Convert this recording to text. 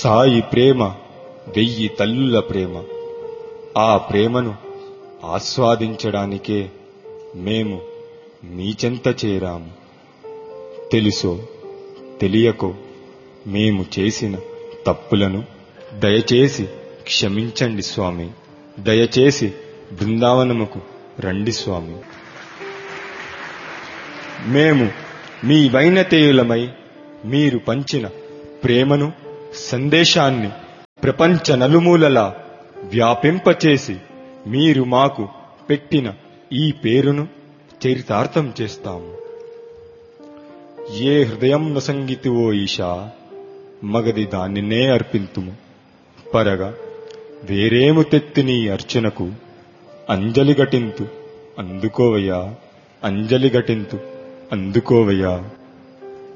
సాయి ప్రేమ వెయ్యి తల్లుల ప్రేమ ఆ ప్రేమను ఆస్వాదించడానికే మేము మీ చెంత చేరాము తెలుసో తెలియకో మేము చేసిన తప్పులను దయచేసి క్షమించండి స్వామి దయచేసి బృందావనముకు రండి స్వామి మేము మీ వైనతేయులమై మీరు పంచిన ప్రేమను సందేశాన్ని ప్రపంచ నలుమూలలా వ్యాపింపచేసి మీరు మాకు పెట్టిన ఈ పేరును చరితార్థం చేస్తాము ఏ హృదయం నసంగితివో ఈశా మగది దానినే అర్పింతుము పరగా వేరేము తెత్తి నీ అర్చనకు అంజలి ఘటింతు అందుకోవయ్యా అంజలి ఘటింతు అందుకోవయ్యా